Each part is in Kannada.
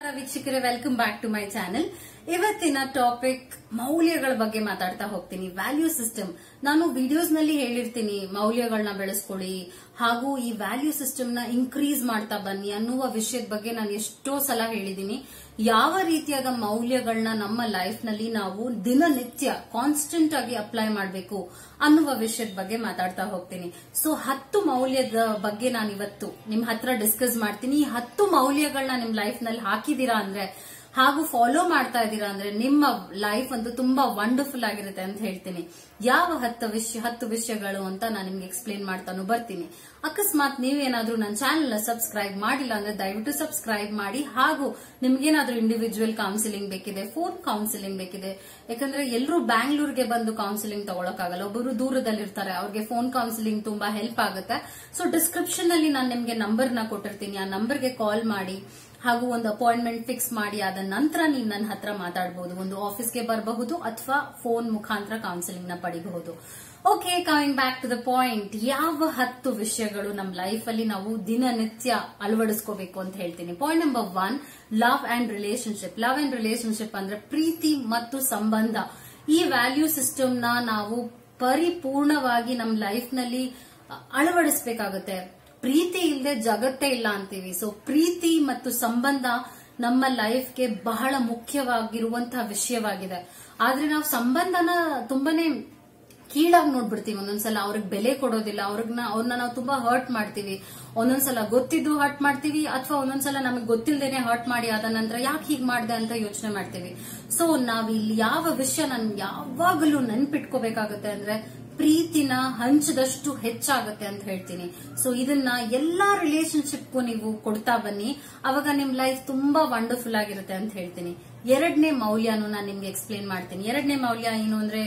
ವೀಕ್ಷಕರೇ welcome back to my channel ಇವತ್ತಿನ ಟಾಪಿಕ್ ಮೌಲ್ಯಗಳ ಬಗ್ಗೆ ಮಾತಾಡ್ತಾ ಹೋಗ್ತೀನಿ ವ್ಯಾಲ್ಯೂ ಸಿಸ್ಟಮ್ ನಾನು ವಿಡಿಯೋಸ್ ನಲ್ಲಿ ಹೇಳಿರ್ತೀನಿ ಮೌಲ್ಯಗಳನ್ನ ಬೆಳೆಸ್ಕೊಳ್ಳಿ ಹಾಗೂ ಈ ವ್ಯಾಲ್ಯೂ ಸಿಸ್ಟಮ್ ನ ಇನ್ಕ್ರೀಸ್ ಮಾಡ್ತಾ ಬನ್ನಿ ಅನ್ನುವ ವಿಷಯದ ಬಗ್ಗೆ ನಾನು ಎಷ್ಟೋ ಸಲ ಹೇಳಿದ್ದೀನಿ ಯಾವ ರೀತಿಯಾದ ಮೌಲ್ಯಗಳನ್ನ ನಮ್ಮ ಲೈಫ್ ನಲ್ಲಿ ನಾವು ದಿನನಿತ್ಯ ಕಾನ್ಸ್ಟೆಂಟ್ ಆಗಿ ಅಪ್ಲೈ ಮಾಡಬೇಕು ಅನ್ನುವ ವಿಷಯದ ಬಗ್ಗೆ ಮಾತಾಡ್ತಾ ಹೋಗ್ತೀನಿ ಸೊ ಹತ್ತು ಮೌಲ್ಯದ ಬಗ್ಗೆ ನಾನು ಇವತ್ತು ನಿಮ್ ಹತ್ರ ಡಿಸ್ಕಸ್ ಮಾಡ್ತೀನಿ ಈ ಹತ್ತು ಮೌಲ್ಯಗಳನ್ನ ನಿಮ್ ಲೈಫ್ ನಲ್ಲಿ ಹಾಕಿದೀರಾ ಅಂದ್ರೆ ಹಾಗೂ ಫಾಲೋ ಮಾಡ್ತಾ ಇದ್ದೀರಾ ಅಂದ್ರೆ ನಿಮ್ಮ ಲೈಫ್ ಅಂತೂ ತುಂಬಾ ವಂಡರ್ಫುಲ್ ಆಗಿರುತ್ತೆ ಅಂತ ಹೇಳ್ತೀನಿ ಯಾವ ಹತ್ತು ವಿಷಯ ಹತ್ತು ವಿಷಯಗಳು ಅಂತ ನಾನು ನಿಮ್ಗೆ ಎಕ್ಸ್ಪ್ಲೇನ್ ಮಾಡ್ತಾನು ಬರ್ತೀನಿ ಅಕಸ್ಮಾತ್ ನೀವೇನಾದ್ರೂ ನನ್ನ ಚಾನೆಲ್ ಸಬ್ಸ್ಕ್ರೈಬ್ ಮಾಡಿಲ್ಲ ಅಂದ್ರೆ ದಯವಿಟ್ಟು ಸಬ್ಸ್ಕ್ರೈಬ್ ಮಾಡಿ ಹಾಗೂ ನಿಮ್ಗೇನಾದ್ರೂ ಇಂಡಿವಿಜುವಲ್ ಕೌನ್ಸಿಲಿಂಗ್ ಬೇಕಿದೆ ಫೋನ್ ಕೌನ್ಸಿಲಿಂಗ್ ಬೇಕಿದೆ ಯಾಕಂದ್ರೆ ಎಲ್ಲರೂ ಬ್ಯಾಂಗ್ಳೂರ್ಗೆ ಬಂದು ಕೌನ್ಸಿಲಿಂಗ್ ತಗೊಳಕ್ಕಾಗಲ್ಲ ಒಬ್ಬರು ದೂರದಲ್ಲಿರ್ತಾರೆ ಅವ್ರಿಗೆ ಫೋನ್ ಕೌನ್ಸಿಲಿಂಗ್ ತುಂಬಾ ಹೆಲ್ಪ್ ಆಗುತ್ತೆ ಸೊ ಡಿಸ್ಕ್ರಿಪ್ಷನ್ ಅಲ್ಲಿ ನಾನು ನಿಮ್ಗೆ ನಂಬರ್ ನ ಕೊಟ್ಟಿರ್ತೀನಿ ಆ ನಂಬರ್ಗೆ ಕಾಲ್ ಮಾಡಿ ಹಾಗೂ ಒಂದು ಅಪಾಯಿಂಟ್ಮೆಂಟ್ ಫಿಕ್ಸ್ ಮಾಡಿ ಆದ ನಂತರ ನೀವು ನನ್ನ ಹತ್ರ ಮಾತಾಡಬಹುದು ಒಂದು ಆಫೀಸ್ಗೆ ಬರಬಹುದು ಅಥವಾ ಫೋನ್ ಮುಖಾಂತರ ಕೌನ್ಸಿಲಿಂಗ್ ನ ಪಡಿಬಹುದು okay coming back to the point ಯಾವ ಹತ್ತು ವಿಷಯಗಳು ನಮ್ಮ ಲೈಫ್ ಅಲ್ಲಿ ನಾವು ದಿನನಿತ್ಯ ಅಳವಡಿಸ್ಕೋಬೇಕು ಅಂತ ಹೇಳ್ತೀನಿ point number one love and relationship love and relationship ಅಂದ್ರೆ ಪ್ರೀತಿ ಮತ್ತು ಸಂಬಂಧ ಈ ವ್ಯಾಲ್ಯೂ ಸಿಸ್ಟಮ್ ನ ನಾವು ಪರಿಪೂರ್ಣವಾಗಿ ನಮ್ಮ ಲೈಫ್ ನಲ್ಲಿ ಅಳವಡಿಸಬೇಕಾಗುತ್ತೆ ಪ್ರೀತಿ ಇಲ್ಲದೆ ಜಗತ್ತೇ ಇಲ್ಲ ಅಂತೀವಿ ಸೊ ಪ್ರೀತಿ ಮತ್ತು ಸಂಬಂಧ ನಮ್ಮ ಲೈಫ್ಗೆ ಬಹಳ ಮುಖ್ಯವಾಗಿರುವಂತಹ ವಿಷಯವಾಗಿದೆ ಆದ್ರೆ ನಾವು ಸಂಬಂಧನ ತುಂಬಾನೇ ಕೀಳಾಗಿ ನೋಡ್ಬಿಡ್ತೀವಿ ಒಂದೊಂದ್ಸಲ ಅವ್ರಿಗೆ ಬೆಲೆ ಕೊಡೋದಿಲ್ಲ ಅವ್ರನ್ನ ಅವ್ರನ್ನ ನಾವು ತುಂಬಾ ಹರ್ಟ್ ಮಾಡ್ತೀವಿ ಒಂದೊಂದ್ಸಲ ಗೊತ್ತಿದ್ದು ಹರ್ಟ್ ಮಾಡ್ತೀವಿ ಅಥವಾ ಒಂದೊಂದ್ಸಲ ನಮಗೆ ಗೊತ್ತಿಲ್ಲದೇನೆ ಹರ್ಟ್ ಮಾಡಿ ಆದ ನಂತರ ಯಾಕೆ ಹೀಗ್ ಮಾಡ್ದೆ ಅಂತ ಯೋಚನೆ ಮಾಡ್ತೀವಿ ಸೊ ನಾವ್ ಇಲ್ಲಿ ಯಾವ ವಿಷಯ ನನ್ ಯಾವಾಗಲೂ ನೆನ್ಪಿಟ್ಕೋಬೇಕಾಗತ್ತೆ ಅಂದ್ರೆ ಪ್ರೀತಿನ ಹಂಚದಷ್ಟು ಹೆಚ್ಚಾಗತ್ತೆ ಅಂತ ಹೇಳ್ತೀನಿ ಸೊ ಇದನ್ನ ಎಲ್ಲಾ ರಿಲೇಶನ್ಶಿಪ್ಗೂ ನೀವು ಕೊಡ್ತಾ ಬನ್ನಿ ಅವಾಗ ನಿಮ್ ಲೈಫ್ ತುಂಬಾ ವಂಡರ್ಫುಲ್ ಆಗಿರುತ್ತೆ ಅಂತ ಹೇಳ್ತೀನಿ ಎರಡನೇ ಮೌಲ್ಯನು ನಾನು ನಿಮ್ಗೆ ಎಕ್ಸ್ಪ್ಲೇನ್ ಮಾಡ್ತೀನಿ ಎರಡನೇ ಮೌಲ್ಯ ಏನು ಅಂದ್ರೆ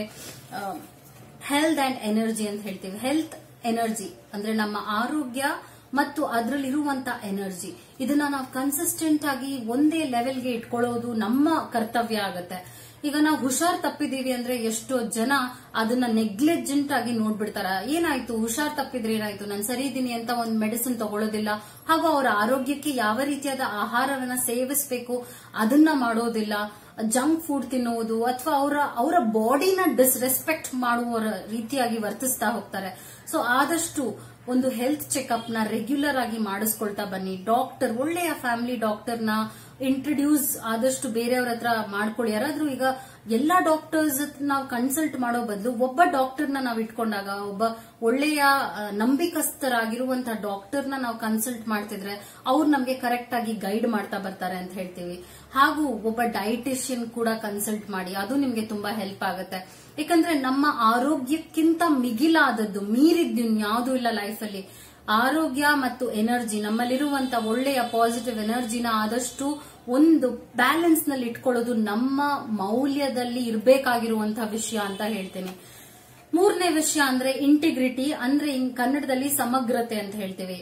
ಹೆಲ್ತ್ ಅಂಡ್ ಎನರ್ಜಿ ಅಂತ ಹೇಳ್ತೀವಿ ಹೆಲ್ತ್ ಎನರ್ಜಿ ಅಂದ್ರೆ ನಮ್ಮ ಆರೋಗ್ಯ ಮತ್ತು ಅದರಲ್ಲಿರುವಂತ ಎನರ್ಜಿ ಇದನ್ನ ನಾವು ಕನ್ಸಿಸ್ಟೆಂಟ್ ಆಗಿ ಒಂದೇ ಲೆವೆಲ್ಗೆ ಇಟ್ಕೊಳ್ಳೋದು ನಮ್ಮ ಕರ್ತವ್ಯ ಆಗತ್ತೆ ಈಗ ನಾವು ಹುಷಾರ್ ತಪ್ಪಿದೀವಿ ಅಂದ್ರೆ ಎಷ್ಟೋ ಜನ ಅದನ್ನ ನೆಗ್ಲೆಜೆಂಟ್ ಆಗಿ ನೋಡ್ಬಿಡ್ತಾರ ಏನಾಯ್ತು ಹುಷಾರ್ ತಪ್ಪಿದ್ರೆ ಏನಾಯ್ತು ನಾನು ಸರಿ ಇದೀನಿ ಅಂತ ಒಂದು ಮೆಡಿಸಿನ್ ತಗೊಳ್ಳೋದಿಲ್ಲ ಹಾಗೂ ಅವರ ಆರೋಗ್ಯಕ್ಕೆ ಯಾವ ರೀತಿಯಾದ ಆಹಾರವನ್ನ ಸೇವಿಸಬೇಕು ಅದನ್ನ ಮಾಡೋದಿಲ್ಲ ಜಂಕ್ ಫುಡ್ ತಿನ್ನುವುದು ಅಥವಾ ಅವರ ಅವರ ಬಾಡಿನ ಡಿಸ್ರೆಸ್ಪೆಕ್ಟ್ ಮಾಡುವ ರೀತಿಯಾಗಿ ವರ್ತಿಸ್ತಾ ಹೋಗ್ತಾರೆ ಸೊ ಆದಷ್ಟು ಒಂದು ಹೆಲ್ತ್ ಚೆಕ್ಅಪ್ ನ ರೆಗ್ಯುಲರ್ ಆಗಿ ಮಾಡಿಸ್ಕೊಳ್ತಾ ಬನ್ನಿ ಡಾಕ್ಟರ್ ಒಳ್ಳೆಯ ಫ್ಯಾಮಿಲಿ ಡಾಕ್ಟರ್ ನ ಇಂಟ್ರಡ್ಯೂಸ್ ಆದಷ್ಟು ಬೇರೆಯವ್ರ ಹತ್ರ ಮಾಡ್ಕೊಳ್ಳಿ ಯಾರಾದ್ರೂ ಈಗ ಎಲ್ಲಾ ಡಾಕ್ಟರ್ಸ್ ನಾವು ಕನ್ಸಲ್ಟ್ ಮಾಡೋ ಬದಲು ಒಬ್ಬ ಡಾಕ್ಟರ್ನ ನಾವು ಇಟ್ಕೊಂಡಾಗ ಒಬ್ಬ ಒಳ್ಳೆಯ ನಂಬಿಕಸ್ಥರಾಗಿರುವಂತಹ ಡಾಕ್ಟರ್ನ ನಾವು ಕನ್ಸಲ್ಟ್ ಮಾಡ್ತಿದ್ರೆ ಅವ್ರು ನಮ್ಗೆ ಕರೆಕ್ಟ್ ಆಗಿ ಗೈಡ್ ಮಾಡ್ತಾ ಬರ್ತಾರೆ ಅಂತ ಹೇಳ್ತೀವಿ ಹಾಗೂ ಒಬ್ಬ ಡೈಟಿಷಿಯನ್ ಕೂಡ ಕನ್ಸಲ್ಟ್ ಮಾಡಿ ಅದು ನಿಮ್ಗೆ ತುಂಬಾ ಹೆಲ್ಪ್ ಆಗುತ್ತೆ ಯಾಕಂದ್ರೆ ನಮ್ಮ ಆರೋಗ್ಯಕ್ಕಿಂತ ಮಿಗಿಲಾದದ್ದು ಮೀರಿದ್ದು ಯಾವುದು ಇಲ್ಲ ಲೈಫ್ ಅಲ್ಲಿ ಆರೋಗ್ಯ ಮತ್ತು ಎನರ್ಜಿ ನಮ್ಮಲ್ಲಿರುವಂತ ಒಳ್ಳೆಯ ಪಾಸಿಟಿವ್ ಎನರ್ಜಿನ ಆದಷ್ಟು ಒಂದು ಬ್ಯಾಲೆನ್ಸ್ ನಲ್ಲಿ ಇಟ್ಕೊಳ್ಳೋದು ನಮ್ಮ ಮೌಲ್ಯದಲ್ಲಿ ಇರಬೇಕಾಗಿರುವಂತಹ ವಿಷಯ ಅಂತ ಹೇಳ್ತೇನೆ ಮೂರನೇ ವಿಷಯ ಅಂದ್ರೆ ಇಂಟಿಗ್ರಿಟಿ ಅಂದ್ರೆ ಕನ್ನಡದಲ್ಲಿ ಸಮಗ್ರತೆ ಅಂತ ಹೇಳ್ತೀವಿ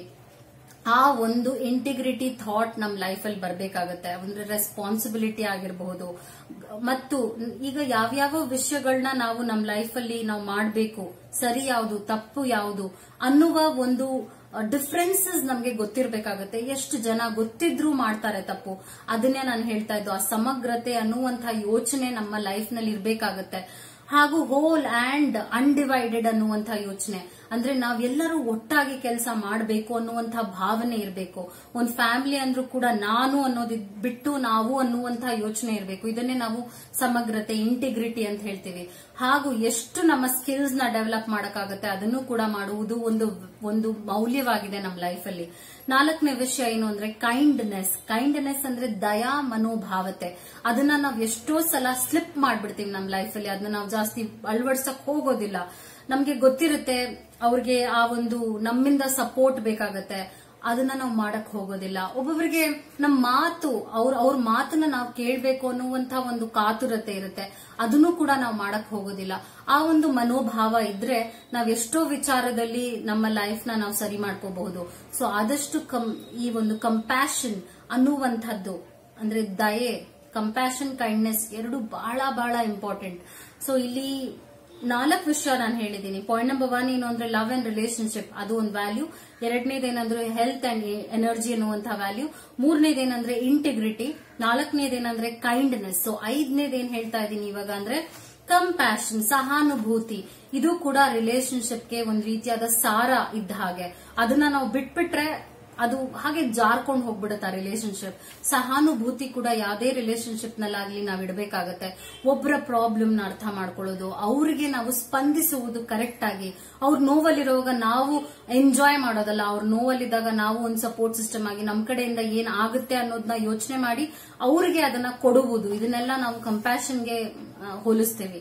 ಆ ಒಂದು ಇಂಟಿಗ್ರಿಟಿ ಥಾಟ್ ನಮ್ ಲೈಫ್ ಅಲ್ಲಿ ಬರ್ಬೇಕಾಗತ್ತೆ ಅಂದ್ರೆ ರೆಸ್ಪಾನ್ಸಿಬಿಲಿಟಿ ಆಗಿರಬಹುದು ಮತ್ತು ಈಗ ಯಾವ್ಯಾವ ವಿಷಯಗಳನ್ನ ನಾವು ನಮ್ ಲೈಫ್ ಅಲ್ಲಿ ನಾವು ಮಾಡಬೇಕು ಸರಿ ಯಾವುದು ತಪ್ಪು ಯಾವುದು ಅನ್ನುವ ಒಂದು ಡಿಫ್ರೆನ್ಸಸ್ ನಮ್ಗೆ ಗೊತ್ತಿರ್ಬೇಕಾಗತ್ತೆ ಎಷ್ಟು ಜನ ಗೊತ್ತಿದ್ರು ಮಾಡ್ತಾರೆ ತಪ್ಪು ಅದನ್ನೇ ನಾನು ಹೇಳ್ತಾ ಇದ್ದು ಆ ಸಮಗ್ರತೆ ಅನ್ನುವಂತಹ ಯೋಚನೆ ನಮ್ಮ ಲೈಫ್ ನಲ್ಲಿ ಇರ್ಬೇಕಾಗತ್ತೆ ಹಾಗೂ ಹೋಲ್ ಅಂಡ್ ಅನ್ಡಿವೈಡೆಡ್ ಅನ್ನುವಂತಹ ಯೋಚನೆ ಅಂದ್ರೆ ನಾವೆಲ್ಲರೂ ಒಟ್ಟಾಗಿ ಕೆಲಸ ಮಾಡಬೇಕು ಅನ್ನುವಂತಹ ಭಾವನೆ ಇರಬೇಕು ಒಂದು ಫ್ಯಾಮಿಲಿ ಅಂದ್ರೂ ಕೂಡ ನಾನು ಅನ್ನೋದು ಬಿಟ್ಟು ನಾವು ಅನ್ನುವಂತಹ ಯೋಚನೆ ಇರಬೇಕು ಇದನ್ನೇ ನಾವು ಸಮಗ್ರತೆ ಇಂಟಿಗ್ರಿಟಿ ಅಂತ ಹೇಳ್ತೀವಿ ಹಾಗೂ ಎಷ್ಟು ನಮ್ಮ ಸ್ಕಿಲ್ಸ್ ನ ಡೆವಲಪ್ ಮಾಡಕ್ಕಾಗತ್ತೆ ಅದನ್ನು ಕೂಡ ಮಾಡುವುದು ಒಂದು ಒಂದು ಮೌಲ್ಯವಾಗಿದೆ ನಮ್ಮ ಲೈಫ್ ಅಲ್ಲಿ ನಾಲ್ಕನೇ ವಿಷಯ ಏನು ಅಂದ್ರೆ ಕೈಂಡ್ನೆಸ್ ಕೈಂಡ್ನೆಸ್ ಅಂದ್ರೆ ದಯಾ ಮನೋಭಾವತೆ ಅದನ್ನ ನಾವು ಎಷ್ಟೋ ಸಲ ಸ್ಲಿಪ್ ಮಾಡ್ಬಿಡ್ತೀವಿ ನಮ್ಮ ಲೈಫ್ ಅಲ್ಲಿ ಅದನ್ನ ನಾವು ಜಾಸ್ತಿ ಅಳವಡಿಸಕ್ ಹೋಗೋದಿಲ್ಲ ನಮ್ಗೆ ಗೊತ್ತಿರುತ್ತೆ ಅವ್ರಿಗೆ ಆ ಒಂದು ನಮ್ಮಿಂದ ಸಪೋರ್ಟ್ ಬೇಕಾಗತ್ತೆ ಅದನ್ನ ನಾವು ಮಾಡಕ್ ಹೋಗೋದಿಲ್ಲ ಒಬ್ಬೊಬ್ಬರಿಗೆ ನಮ್ಮ ಮಾತು ಅವ್ರ ಅವ್ರ ಮಾತನ್ನ ನಾವು ಕೇಳ್ಬೇಕು ಅನ್ನುವಂತ ಒಂದು ಕಾತುರತೆ ಇರುತ್ತೆ ಅದನ್ನು ಕೂಡ ನಾವು ಮಾಡಕ್ ಹೋಗೋದಿಲ್ಲ ಆ ಒಂದು ಮನೋಭಾವ ಇದ್ರೆ ನಾವ್ ಎಷ್ಟೋ ವಿಚಾರದಲ್ಲಿ ನಮ್ಮ ಲೈಫ್ ನ ನಾವು ಸರಿ ಮಾಡ್ಕೋಬಹುದು ಸೊ ಆದಷ್ಟು ಕಂ ಈ ಒಂದು ಕಂಪ್ಯಾಷನ್ ಅನ್ನುವಂಥದ್ದು ಅಂದ್ರೆ ದಯೆ ಕಂಪ್ಯಾಷನ್ ಕೈಂಡ್ನೆಸ್ ಎರಡು ಬಹಳ ಬಹಳ ಇಂಪಾರ್ಟೆಂಟ್ ಸೊ ಇಲ್ಲಿ ನಾಲ್ಕು ವಿಷಯ ನಾನು ಹೇಳಿದ್ದೀನಿ ಪಾಯಿಂಟ್ ನಂಬರ್ ಒನ್ ಏನು ಅಂದ್ರೆ ಲವ್ ಅಂಡ್ ರಿಲೇಶನ್ಶಿಪ್ ಅದು ಒಂದು ವ್ಯಾಲ್ಯೂ ಎರಡನೇದೇನಂದ್ರೆ ಹೆಲ್ತ್ ಅಂಡ್ ಎನರ್ಜಿ ಅನ್ನುವಂತಹ ವ್ಯಾಲ್ಯೂ ಮೂರನೇದೇನಂದ್ರೆ ಇಂಟಿಗ್ರಿಟಿ ನಾಲ್ಕನೇದೇನಂದ್ರೆ ಕೈಂಡ್ನೆಸ್ ಸೊ ಐದನೇದೇನ್ ಹೇಳ್ತಾ ಇದ್ದೀನಿ ಇವಾಗ ಅಂದ್ರೆ ಕಂಪ್ಯಾಷನ್ ಸಹಾನುಭೂತಿ ಇದು ಕೂಡ ರಿಲೇಶನ್ಶಿಪ್ಗೆ ಒಂದು ರೀತಿಯಾದ ಸಾರ ಇದ್ದ ಹಾಗೆ ಅದನ್ನ ನಾವು ಬಿಟ್ಬಿಟ್ರೆ ಅದು ಹಾಗೆ ಜಾರ್ಕೊಂಡು ಹೋಗ್ಬಿಡುತ್ತೆ ರಿಲೇಶನ್ಶಿಪ್ ಸಹಾನುಭೂತಿ ಕೂಡ ಯಾವುದೇ ರಿಲೇಶನ್ಶಿಪ್ ನಲ್ಲಾಗ್ಲಿ ನಾವು ಇಡಬೇಕಾಗತ್ತೆ ಒಬ್ಬರ ಪ್ರಾಬ್ಲಮ್ ನ ಅರ್ಥ ಮಾಡ್ಕೊಳ್ಳೋದು ಅವರಿಗೆ ನಾವು ಸ್ಪಂದಿಸುವುದು ಕರೆಕ್ಟ್ ಆಗಿ ಅವ್ರ ನೋವಲ್ಲಿರುವಾಗ ನಾವು ಎಂಜಾಯ್ ಮಾಡೋದಲ್ಲ ಅವ್ರ ನೋವಲ್ಲಿದ್ದಾಗ ನಾವು ಒಂದು ಸಪೋರ್ಟ್ ಸಿಸ್ಟಮ್ ಆಗಿ ನಮ್ ಕಡೆಯಿಂದ ಏನ್ ಆಗುತ್ತೆ ಅನ್ನೋದನ್ನ ಯೋಚನೆ ಮಾಡಿ ಅವ್ರಿಗೆ ಅದನ್ನ ಕೊಡುವುದು ಇದನ್ನೆಲ್ಲ ನಾವು ಕಂಪ್ಯಾಷನ್ಗೆ ಹೋಲಿಸ್ತೀವಿ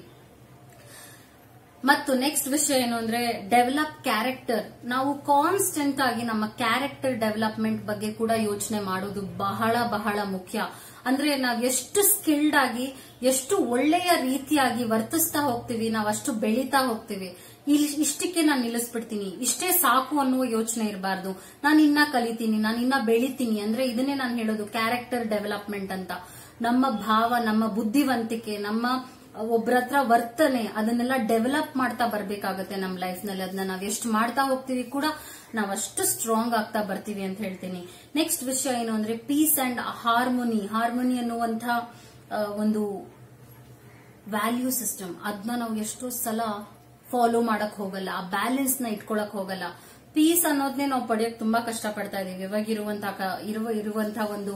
ಮತ್ತು ನೆಕ್ಸ್ಟ್ ವಿಷಯ ಏನು ಅಂದ್ರೆ ಡೆವಲಪ್ ಕ್ಯಾರೆಕ್ಟರ್ ನಾವು ಕಾನ್ಸ್ಟೆಂಟ್ ಆಗಿ ನಮ್ಮ ಕ್ಯಾರೆಕ್ಟರ್ ಡೆವಲಪ್ಮೆಂಟ್ ಬಗ್ಗೆ ಕೂಡ ಯೋಚನೆ ಮಾಡೋದು ಬಹಳ ಬಹಳ ಮುಖ್ಯ ಅಂದ್ರೆ ನಾವ್ ಎಷ್ಟು ಸ್ಕಿಲ್ಡ್ ಆಗಿ ಎಷ್ಟು ಒಳ್ಳೆಯ ರೀತಿಯಾಗಿ ವರ್ತಿಸ್ತಾ ಹೋಗ್ತೀವಿ ನಾವ್ ಅಷ್ಟು ಬೆಳೀತಾ ಹೋಗ್ತೀವಿ ಇಲ್ಲಿ ಇಷ್ಟಕ್ಕೆ ನಾನು ನಿಲ್ಲಿಸ್ಬಿಡ್ತೀನಿ ಇಷ್ಟೇ ಸಾಕು ಅನ್ನುವ ಯೋಚನೆ ಇರಬಾರ್ದು ನಾನು ಇನ್ನ ಕಲಿತೀನಿ ನಾನು ಇನ್ನ ಬೆಳಿತೀನಿ ಅಂದ್ರೆ ಇದನ್ನೇ ನಾನು ಹೇಳೋದು ಕ್ಯಾರೆಕ್ಟರ್ ಡೆವಲಪ್ಮೆಂಟ್ ಅಂತ ನಮ್ಮ ಭಾವ ನಮ್ಮ ಬುದ್ಧಿವಂತಿಕೆ ನಮ್ಮ ಒಬ್ರ ಹತ್ರ ವರ್ತನೆ ಅದನ್ನೆಲ್ಲ ಡೆವಲಪ್ ಮಾಡ್ತಾ ಬರ್ಬೇಕಾಗತ್ತೆ ನಮ್ಮ ಲೈಫ್ ನಲ್ಲಿ ಅದನ್ನ ನಾವ್ ಎಷ್ಟು ಮಾಡ್ತಾ ಹೋಗ್ತೀವಿ ಕೂಡ ನಾವ್ ಅಷ್ಟು ಸ್ಟ್ರಾಂಗ್ ಆಗ್ತಾ ಬರ್ತೀವಿ ಅಂತ ಹೇಳ್ತೀನಿ ನೆಕ್ಸ್ಟ್ ವಿಷಯ ಏನು ಅಂದ್ರೆ ಪೀಸ್ ಅಂಡ್ ಹಾರ್ಮೋನಿ ಹಾರ್ಮೋನಿ ಅನ್ನುವಂಥ ಆ, ಒಂದು ವ್ಯಾಲ್ಯೂ ಸಿಸ್ಟಮ್ ಅದನ್ನ ನಾವು ಎಷ್ಟೋ ಸಲ ಫಾಲೋ ಮಾಡಕ್ ಹೋಗಲ್ಲ ಆ ಬ್ಯಾಲೆನ್ಸ್ ನ ಇಟ್ಕೊಳಕ್ ಹೋಗಲ್ಲ ಪೀಸ್ ಅನ್ನೋದನ್ನೇ ನಾವು ಪಡೆಯಕ್ ತುಂಬಾ ಕಷ್ಟ ಪಡ್ತಾ ಇದೀವಿ ಇವಾಗ ಇರುವಂತಹ ಕ- ಇರುವ ಇರುವಂತಹ ಒಂದು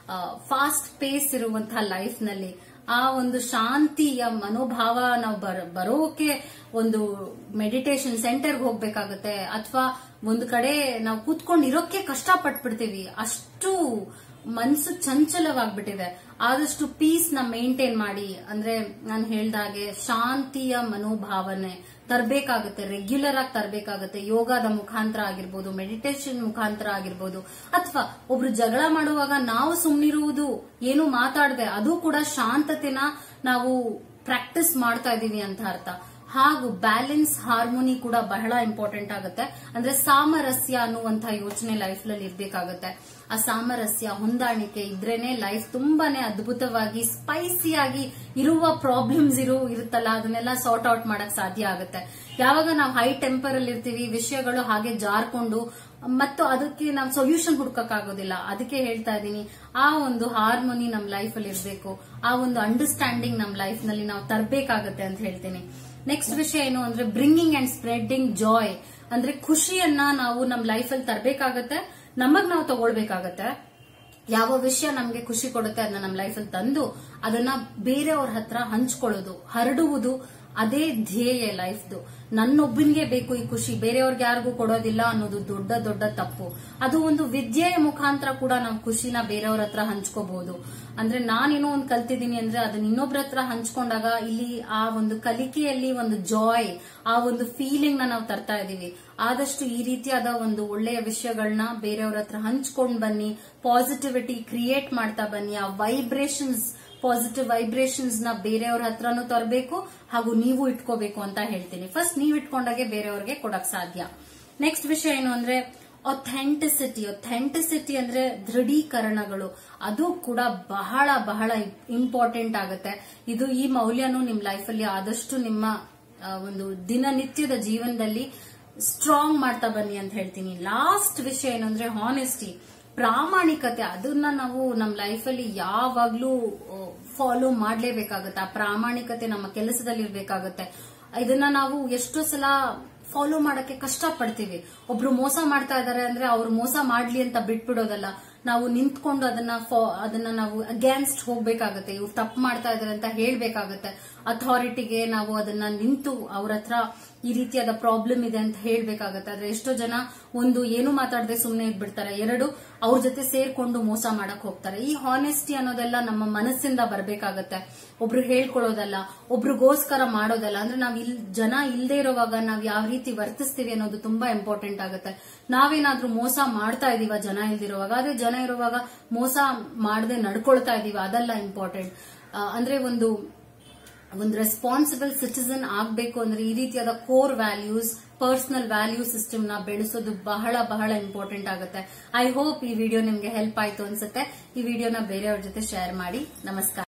ಫಾಸ್ಟ್ ಪೇಸ್ ಇರುವಂತಹ ಲೈಫ್ ನಲ್ಲಿ ಆ ಒಂದು ಶಾಂತಿಯ ಮನೋಭಾವ ನಾವು ಬರ- ಬರೋಕೆ ಒಂದು ಮೆಡಿಟೇಷನ್ ಸೆಂಟರ್ಗೆ ಹೋಗ್ಬೇಕಾಗತ್ತೆ ಅಥವಾ ಒಂದು ಕಡೆ ನಾವು ಕೂತ್ಕೊಂಡು ಇರೋಕೆ ಕಷ್ಟ ಪಟ್ಬಿಡ್ತೀವಿ ಅಷ್ಟು ಮನಸ್ಸು ಚಂಚಲವಾಗ್ಬಿಟ್ಟಿದೆ ಆದಷ್ಟು ಪೀಸ್ ನ ಮೇಂಟೈನ್ ಮಾಡಿ ಅಂದ್ರೆ ನಾನು ಹೇಳ್ದಾಗೆ ಶಾಂತಿಯ ಮನೋಭಾವನೆ ತರಬೇಕಾಗುತ್ತೆ ರೆಗ್ಯುಲರ್ ಆಗಿ ತರಬೇಕಾಗುತ್ತೆ ಯೋಗದ ಮುಖಾಂತರ ಆಗಿರ್ಬೋದು ಮೆಡಿಟೇಷನ್ ಮುಖಾಂತರ ಆಗಿರ್ಬೋದು ಅಥವಾ ಒಬ್ರು ಜಗಳ ಮಾಡುವಾಗ ನಾವು ಸುಮ್ನಿರುವುದು ಏನು ಮಾತಾಡದೆ ಅದು ಕೂಡ ಶಾಂತತೆನ ನಾವು ಪ್ರಾಕ್ಟೀಸ್ ಮಾಡ್ತಾ ಇದೀವಿ ಅಂತ ಅರ್ಥ ಹಾಗೂ ಬ್ಯಾಲೆನ್ಸ್ ಹಾರ್ಮೋನಿ ಕೂಡ ಬಹಳ ಇಂಪಾರ್ಟೆಂಟ್ ಆಗುತ್ತೆ ಅಂದ್ರೆ ಸಾಮರಸ್ಯ ಅನ್ನುವಂತ ಯೋಚನೆ ಲೈಫ್ ನಲ್ಲಿ ಇರ್ಬೇಕಾಗತ್ತೆ ಆ ಸಾಮರಸ್ಯ ಹೊಂದಾಣಿಕೆ ಇದ್ರೇನೆ ಲೈಫ್ ತುಂಬಾನೇ ಅದ್ಭುತವಾಗಿ ಸ್ಪೈಸಿಯಾಗಿ ಇರುವ ಪ್ರಾಬ್ಲಮ್ಸ್ ಇರು ಇರುತ್ತಲ್ಲ ಅದನ್ನೆಲ್ಲ ಸಾರ್ಟ್ ಔಟ್ ಮಾಡಕ್ ಸಾಧ್ಯ ಆಗುತ್ತೆ ಯಾವಾಗ ನಾವು ಹೈ ಟೆಂಪರ್ ಅಲ್ಲಿ ಇರ್ತೀವಿ ವಿಷಯಗಳು ಹಾಗೆ ಜಾರ್ಕೊಂಡು ಮತ್ತು ಅದಕ್ಕೆ ನಾವು ಸೊಲ್ಯೂಷನ್ ಹುಡ್ಕಕ್ ಆಗೋದಿಲ್ಲ ಅದಕ್ಕೆ ಹೇಳ್ತಾ ಇದ್ದೀನಿ ಆ ಒಂದು ಹಾರ್ಮೋನಿ ನಮ್ ಲೈಫ್ ಅಲ್ಲಿ ಇರಬೇಕು ಆ ಒಂದು ಅಂಡರ್ಸ್ಟ್ಯಾಂಡಿಂಗ್ ನಮ್ ಲೈಫ್ ನಲ್ಲಿ ನಾವು ತರಬೇಕಾಗತ್ತೆ ಅಂತ ಹೇಳ್ತೀನಿ ನೆಕ್ಸ್ಟ್ ವಿಷಯ ಏನು ಅಂದ್ರೆ ಬ್ರಿಂಗಿಂಗ್ ಅಂಡ್ ಸ್ಪ್ರೆಡಿಂಗ್ ಜಾಯ್ ಅಂದ್ರೆ ಖುಷಿಯನ್ನ ನಾವು ನಮ್ ಲೈಫ್ ಅಲ್ಲಿ ತರಬೇಕಾಗತ್ತೆ ನಮಗ್ ನಾವು ತಗೊಳ್ಬೇಕಾಗತ್ತೆ ಯಾವ ವಿಷಯ ನಮ್ಗೆ ಖುಷಿ ಕೊಡುತ್ತೆ ಅದನ್ನ ನಮ್ಮ ಲೈಫಲ್ಲಿ ತಂದು ಅದನ್ನ ಬೇರೆಯವ್ರ ಹತ್ರ ಹಂಚ್ಕೊಳ್ಳೋದು ಹರಡುವುದು ಅದೇ ಧ್ಯೇಯ ಲೈಫ್ದು ನನ್ನೊಬ್ಬನಿಗೆ ಬೇಕು ಈ ಖುಷಿ ಬೇರೆಯವ್ರಿಗೆ ಯಾರಿಗೂ ಕೊಡೋದಿಲ್ಲ ಅನ್ನೋದು ದೊಡ್ಡ ದೊಡ್ಡ ತಪ್ಪು ಅದು ಒಂದು ವಿದ್ಯೆಯ ಮುಖಾಂತರ ಕೂಡ ನಾವು ಖುಷಿನ ಬೇರೆಯವ್ರ ಹತ್ರ ಹಂಚ್ಕೋಬಹುದು ಅಂದ್ರೆ ನಾನೇನೋ ಒಂದು ಕಲ್ತಿದ್ದೀನಿ ಅಂದ್ರೆ ಅದನ್ನ ಇನ್ನೊಬ್ರ ಹತ್ರ ಹಂಚ್ಕೊಂಡಾಗ ಇಲ್ಲಿ ಆ ಒಂದು ಕಲಿಕೆಯಲ್ಲಿ ಒಂದು ಜಾಯ್ ಆ ಒಂದು ಫೀಲಿಂಗ್ ನ ನಾವು ತರ್ತಾ ಇದೀವಿ ಆದಷ್ಟು ಈ ರೀತಿಯಾದ ಒಂದು ಒಳ್ಳೆಯ ವಿಷಯಗಳನ್ನ ಬೇರೆಯವ್ರ ಹತ್ರ ಹಂಚ್ಕೊಂಡ್ ಬನ್ನಿ ಪಾಸಿಟಿವಿಟಿ ಕ್ರಿಯೇಟ್ ಮಾಡ್ತಾ ಬನ್ನಿ ಆ ವೈಬ್ರೇಷನ್ಸ್ ಪಾಸಿಟಿವ್ ವೈಬ್ರೇಷನ್ಸ್ ನ ಬೇರೆಯವ್ರ ಹತ್ರನೂ ತರಬೇಕು ಹಾಗೂ ನೀವು ಇಟ್ಕೋಬೇಕು ಅಂತ ಹೇಳ್ತೀನಿ ಫಸ್ಟ್ ನೀವ್ ಇಟ್ಕೊಂಡಾಗೆ ಬೇರೆಯವ್ರಿಗೆ ಕೊಡಕ್ ಸಾಧ್ಯ ನೆಕ್ಸ್ಟ್ ವಿಷಯ ಏನು ಅಂದ್ರೆ ಅಥೆಂಟಿಸಿಟಿ ಅಥೆಂಟಿಸಿಟಿ ಅಂದ್ರೆ ದೃಢೀಕರಣಗಳು ಅದು ಕೂಡ ಬಹಳ ಬಹಳ ಇಂಪಾರ್ಟೆಂಟ್ ಆಗುತ್ತೆ ಇದು ಈ ಮೌಲ್ಯನು ನಿಮ್ ಲೈಫಲ್ಲಿ ಆದಷ್ಟು ನಿಮ್ಮ ಆ, ಒಂದು ದಿನನಿತ್ಯದ ಜೀವನದಲ್ಲಿ ಸ್ಟ್ರಾಂಗ್ ಮಾಡ್ತಾ ಬನ್ನಿ ಅಂತ ಹೇಳ್ತೀನಿ ಲಾಸ್ಟ್ ವಿಷಯ ಏನಂದ್ರೆ ಹಾನೆಸ್ಟಿ ಪ್ರಾಮಾಣಿಕತೆ ಅದನ್ನ ನಾವು ನಮ್ಮ ಲೈಫಲ್ಲಿ ಯಾವಾಗ್ಲೂ ಫಾಲೋ ಮಾಡ್ಲೇಬೇಕಾಗತ್ತೆ ಆ ಪ್ರಾಮಾಣಿಕತೆ ನಮ್ಮ ಕೆಲಸದಲ್ಲಿ ಇರ್ಬೇಕಾಗತ್ತೆ ಇದನ್ನ ನಾವು ಎಷ್ಟೋ ಸಲ ಫಾಲೋ ಮಾಡಕ್ಕೆ ಕಷ್ಟ ಪಡ್ತೀವಿ ಒಬ್ರು ಮೋಸ ಮಾಡ್ತಾ ಇದಾರೆ ಅಂದ್ರೆ ಅವ್ರು ಮೋಸ ಮಾಡ್ಲಿ ಅಂತ ಬಿಟ್ಬಿಡೋದಲ್ಲ ನಾವು ನಿಂತ್ಕೊಂಡು ಅದನ್ನ ಫಾ- ಅದನ್ನ ನಾವು ಅಗೇನ್ಸ್ಟ್ ಹೋಗ್ಬೇಕಾಗತ್ತೆ ಇವ್ರು ತಪ್ಪು ಮಾಡ್ತಾ ಇದಾರೆ ಅಂತ ಹೇಳ್ಬೇಕಾಗತ್ತೆ ಅಥಾರಿಟಿಗೆ ನಾವು ಅದನ್ನ ನಿಂತು ಅವ್ರ ಹತ್ರ ಈ ರೀತಿಯಾದ ಪ್ರಾಬ್ಲಮ್ ಇದೆ ಅಂತ ಹೇಳ್ಬೇಕಾಗತ್ತೆ ಆದ್ರೆ ಎಷ್ಟೋ ಜನ ಒಂದು ಏನು ಮಾತಾಡದೆ ಸುಮ್ಮನೆ ಇದ್ಬಿಡ್ತಾರೆ ಎರಡು ಅವ್ರ ಜೊತೆ ಸೇರ್ಕೊಂಡು ಮೋಸ ಮಾಡಕ್ ಹೋಗ್ತಾರೆ ಈ ಹಾನೆಸ್ಟಿ ಅನ್ನೋದೆಲ್ಲ ನಮ್ಮ ಮನಸ್ಸಿಂದ ಬರ್ಬೇಕಾಗತ್ತೆ ಒಬ್ರು ಹೇಳ್ಕೊಳ್ಳೋದಲ್ಲ ಒಬ್ರಿಗೋಸ್ಕರ ಮಾಡೋದಲ್ಲ ಅಂದ್ರೆ ನಾವ್ ಇಲ್ ಜನ ಇಲ್ದೇ ಇರುವಾಗ ನಾವ್ ಯಾವ ರೀತಿ ವರ್ತಿಸ್ತೀವಿ ಅನ್ನೋದು ತುಂಬಾ ಇಂಪಾರ್ಟೆಂಟ್ ಆಗುತ್ತೆ ನಾವೇನಾದ್ರೂ ಮೋಸ ಮಾಡ್ತಾ ಇದೀವ ಜನ ಇಲ್ದಿರುವಾಗ ಅದೇ ಜನ ಇರುವಾಗ ಮೋಸ ಮಾಡದೆ ನಡ್ಕೊಳ್ತಾ ಇದೀವ ಅದೆಲ್ಲ ಇಂಪಾರ್ಟೆಂಟ್ ಅಂದ್ರೆ ಒಂದು ಒಂದು ರೆಸ್ಪಾನ್ಸಿಬಲ್ ಸಿಟಿಸನ್ ಆಗ್ಬೇಕು ಅಂದ್ರೆ ಈ ರೀತಿಯಾದ core values personal value system ನ ಬೆಳೆಸೋದು ಬಹಳ ಬಹಳ ಇಂಪಾರ್ಟೆಂಟ್ ಆಗುತ್ತೆ ಐ ಹೋಪ್ ಈ ವಿಡಿಯೋ ನಿಮ್ಗೆ ಹೆಲ್ಪ್ ಆಯ್ತು ಅನ್ಸುತ್ತೆ ಈ ವಿಡಿಯೋನ ಬೇರೆಯವ್ರ ಜೊತೆ ಶೇರ್ ಮಾಡಿ ನಮಸ್ಕಾರ